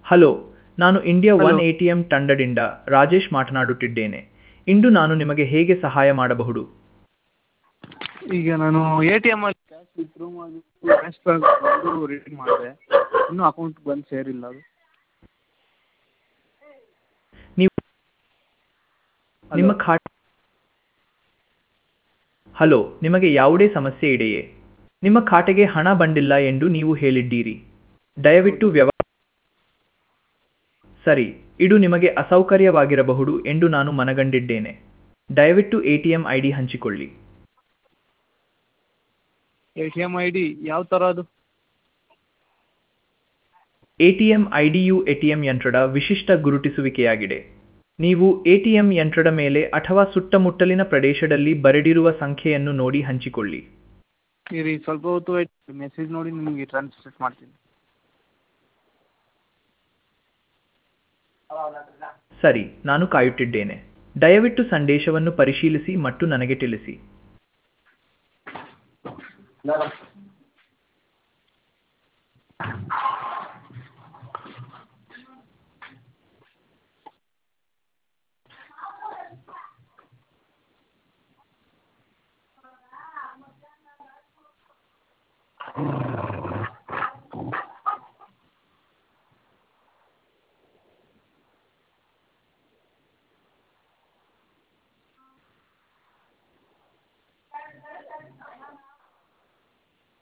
Hello ನಾನು India one Hello. A T M ತಂಡದಿಂದ ರಾಜೇಶ್ ಮಾತನಾಡುತ್ತಿದ್ದೇನೆ ಇಂದು ನಾನು ನಿಮಗೆ ಹೇಗೆ ಸಹಾಯ ಮಾಡಬಹುದು ಈಗ ನಾನು ಎ ಟಿ ಎಮ್ಮಲ್ಲಿ ಕ್ಯಾಶ್ ವಿತ್ಡ್ರಾ ಮಾಡಿ ಟ್ರಾನ್ಸ್ಫರ್ ಮಾಡಿಬಿಟ್ಟು ರಿಟರ್ನ್ ಮಾಡಿದೆ ಇನ್ನೂ ಅಕೌಂಟ್ಗೆ ಬಂದು ಸೇರಿಲ್ಲ ಅದು ನೀವು ನಿಮ್ಮ Hello. ಖಾತೆ ಹಲೋ ನಿಮಗೆ ಯಾವುದೇ ಸಮಸ್ಯೆ ಇದೆಯೇ ನಿಮ್ಮ ಖಾತೆಗೆ ಹಣ ಬಂದಿಲ್ಲ ಎಂದು ನೀವು ಹೇಳಿದ್ದೀರಿ ದಯವಿಟ್ಟು ವ್ಯವ ಸರಿ ಇದು ನಿಮಗೆ ಅಸೌಕರ್ಯವಾಗಿರಬಹುದು ಎಂದು ನಾನು ಮನಗಂಡಿದ್ದೇನೆ ದಯವಿಟ್ಟು A T M I D ಹಂಚಿಕೊಳ್ಳಿ A T M I D ಯಾವ ಥರ ಅದು ಎಟಿಎಂ ಐಡಿಯು ಎಟಿಎಂ ಯಂತ್ರದ ವಿಶಿಷ್ಟ ಗುರುತಿಸುವಿಕೆಯಾಗಿದೆ ನೀವು ಎಟಿಎಂ ಯಂತ್ರದ ಮೇಲೆ ಅಥವಾ ಸುತ್ತಮುತ್ತಲಿನ ಪ್ರದೇಶದಲ್ಲಿ ಬರೆದಿರುವ ಸಂಖ್ಯೆಯನ್ನು ನೋಡಿ ಹಂಚಿಕೊಳ್ಳಿ ಇರಿ ಸ್ವಲ್ಪ ಹೊತ್ತು ವೆಯ್ಟ್ ಮೆಸೇಜ್ ನೋಡಿ ನಿಮಗೆ ಟ್ರಾನ್ಸ್ಫರ್ ಮಾಡ್ತೀನಿ ಸರಿ ನಾನು ಕಾಯುತ್ತಿದ್ದೇನೆ ದಯವಿಟ್ಟು ಸಂದೇಶವನ್ನು ಪರಿಶೀಲಿಸಿ ಮತ್ತು ನನಗೆ ತಿಳಿಸಿ